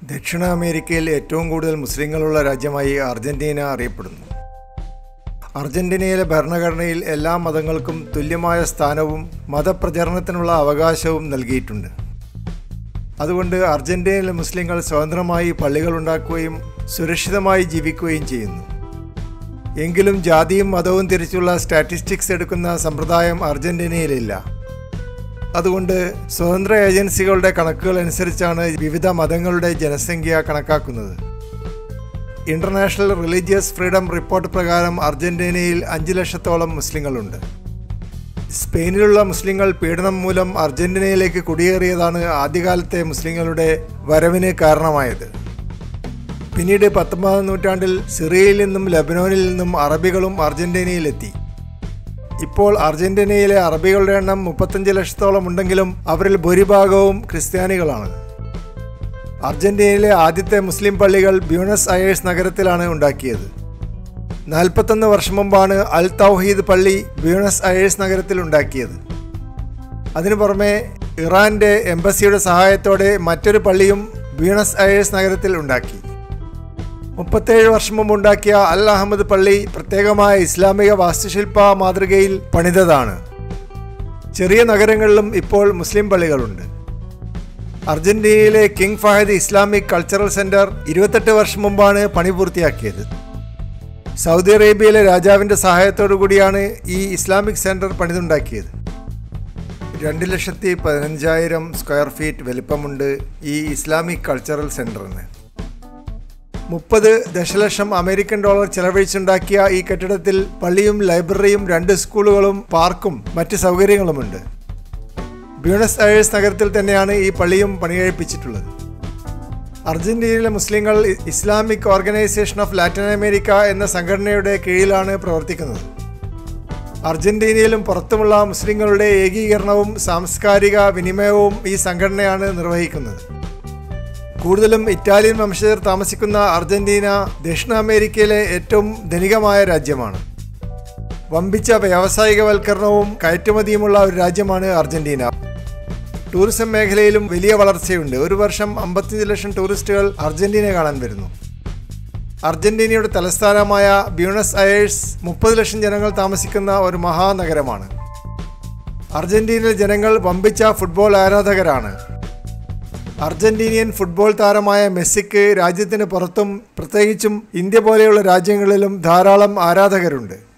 ദക്ഷിണ അമേരിക്കയിൽ ഏറ്റവും കൂടുതൽ മുസ്ലിങ്ങളുള്ള രാജ്യമായി അർജന്റീന അറിയപ്പെടുന്നു അർജന്റീനയിലെ ഭരണഘടനയിൽ എല്ലാ മതങ്ങൾക്കും തുല്യമായ സ്ഥാനവും മതപ്രചരണത്തിനുള്ള അവകാശവും നൽകിയിട്ടുണ്ട് അതുകൊണ്ട് അർജന്റീനയിലെ മുസ്ലിങ്ങൾ സ്വതന്ത്രമായി പള്ളികൾ ഉണ്ടാക്കുകയും സുരക്ഷിതമായി ജീവിക്കുകയും ചെയ്യുന്നു എങ്കിലും ജാതിയും മതവും തിരിച്ചുള്ള സ്റ്റാറ്റിസ്റ്റിക്സ് എടുക്കുന്ന സമ്പ്രദായം അർജന്റീനയിലില്ല അതുകൊണ്ട് സ്വതന്ത്ര ഏജൻസികളുടെ കണക്കുകൾ അനുസരിച്ചാണ് വിവിധ മതങ്ങളുടെ ജനസംഖ്യ കണക്കാക്കുന്നത് ഇന്റർനാഷണൽ റിലീജിയസ് ഫ്രീഡം റിപ്പോർട്ട് പ്രകാരം അർജന്റീനയിൽ അഞ്ച് ലക്ഷത്തോളം മുസ്ലിങ്ങളുണ്ട് സ്പെയിനിലുള്ള മുസ്ലിങ്ങൾ പീഡനം മൂലം അർജന്റീനയിലേക്ക് കുടിയേറിയതാണ് ആദ്യകാലത്തെ മുസ്ലിങ്ങളുടെ വരവിന് കാരണമായത് പിന്നീട് പത്തൊമ്പതാം നൂറ്റാണ്ടിൽ സിറിയയിൽ നിന്നും ലബനോനിൽ നിന്നും അറബികളും അർജന്റീനയിലെത്തി ഇപ്പോൾ അർജന്റീനയിലെ അറബികളുടെ എണ്ണം മുപ്പത്തഞ്ച് ലക്ഷത്തോളം ഉണ്ടെങ്കിലും അവരിൽ ഭൂരിഭാഗവും ക്രിസ്ത്യാനികളാണ് അർജന്റീനയിലെ ആദ്യത്തെ മുസ്ലിം പള്ളികൾ ബ്യൂണസ് അയേഴ്സ് നഗരത്തിലാണ് ഉണ്ടാക്കിയത് നാൽപ്പത്തൊന്ന് വർഷം മുമ്പാണ് അൽ തൗഹീദ് പള്ളി ബ്യൂണസ് അയേഴ്സ് നഗരത്തിൽ ഉണ്ടാക്കിയത് അതിനു പുറമെ ഇറാന്റെ എംബസിയുടെ സഹായത്തോടെ മറ്റൊരു പള്ളിയും ബ്യൂണസ് അയേഴ്സ് നഗരത്തിൽ ഉണ്ടാക്കി മുപ്പത്തേഴ് വർഷം മുമ്പ് ഉണ്ടാക്കിയ അൽ അഹമ്മദ് പള്ളി പ്രത്യേകമായ ഇസ്ലാമിക വാസ്തുശില്പ മാതൃകയിൽ പണിതതാണ് ചെറിയ നഗരങ്ങളിലും ഇപ്പോൾ മുസ്ലിം പള്ളികളുണ്ട് അർജന്റീനയിലെ king Fahd Islamic cultural centre ഇരുപത്തെട്ട് വർഷം മുമ്പാണ് പണി പൂർത്തിയാക്കിയത് സൗദി അറേബ്യയിലെ രാജാവിൻ്റെ സഹായത്തോടു കൂടിയാണ് ഈ ഇസ്ലാമിക് സെന്റർ പണിതുണ്ടാക്കിയത് രണ്ട് ലക്ഷത്തി പതിനഞ്ചായിരം സ്ക്വയർ ഫീറ്റ് വലിപ്പമുണ്ട് ഈ ഇസ്ലാമിക് കൾച്ചറൽ സെന്ററിന് മുപ്പത് ദശലക്ഷം അമേരിക്കൻ ഡോളർ ചെലവഴിച്ചുണ്ടാക്കിയ ഈ കെട്ടിടത്തിൽ പള്ളിയും ലൈബ്രറിയും രണ്ട് സ്കൂളുകളും പാർക്കും മറ്റ് സൗകര്യങ്ങളുമുണ്ട് ബ്യൂണസ് അയേഴ്സ് നഗരത്തിൽ തന്നെയാണ് ഈ പള്ളിയും പണികഴിപ്പിച്ചിട്ടുള്ളത് അർജന്റീനയിലെ മുസ്ലിങ്ങൾ Islamic organisation of Latin America എന്ന സംഘടനയുടെ കീഴിലാണ് പ്രവർത്തിക്കുന്നത് അർജന്റീനയിലും പുറത്തുമുള്ള മുസ്ലിങ്ങളുടെ ഏകീകരണവും സാംസ്കാരിക വിനിമയവും ഈ സംഘടനയാണ് നിർവഹിക്കുന്നത് കൂടുതലും ഇറ്റാലിയൻ വംശജർ താമസിക്കുന്ന അർജന്റീന ദക്ഷിണ അമേരിക്കയിലെ ഏറ്റവും ധനികമായ രാജ്യമാണ് വമ്പിച്ച വ്യാവസായികവൽക്കരണവും കയറ്റുമതിയുമുള്ള ഒരു രാജ്യമാണ് അർജന്റീന ടൂറിസം മേഖലയിലും വലിയ വളർച്ചയുണ്ട് ഒരു വർഷം അമ്പത്തിയഞ്ച് ലക്ഷം ടൂറിസ്റ്റുകൾ അർജന്റീന കാണാൻ വരുന്നു അർജന്റീനയുടെ തലസ്ഥാനമായ ബ്യൂണസ് അയേഴ്സ് മുപ്പത് ലക്ഷം ജനങ്ങൾ താമസിക്കുന്ന ഒരു മഹാനഗരമാണ് അർജന്റീനയിലെ ജനങ്ങൾ വമ്പിച്ച ഫുട്ബോൾ ആരാധകരാണ് അർജന്റീനിയൻ ഫുട്ബോൾ താരമായ മെസ്സിക്ക് രാജ്യത്തിന് പുറത്തും പ്രത്യേകിച്ചും ഇന്ത്യ പോലെയുള്ള രാജ്യങ്ങളിലും ധാരാളം ആരാധകരുണ്ട്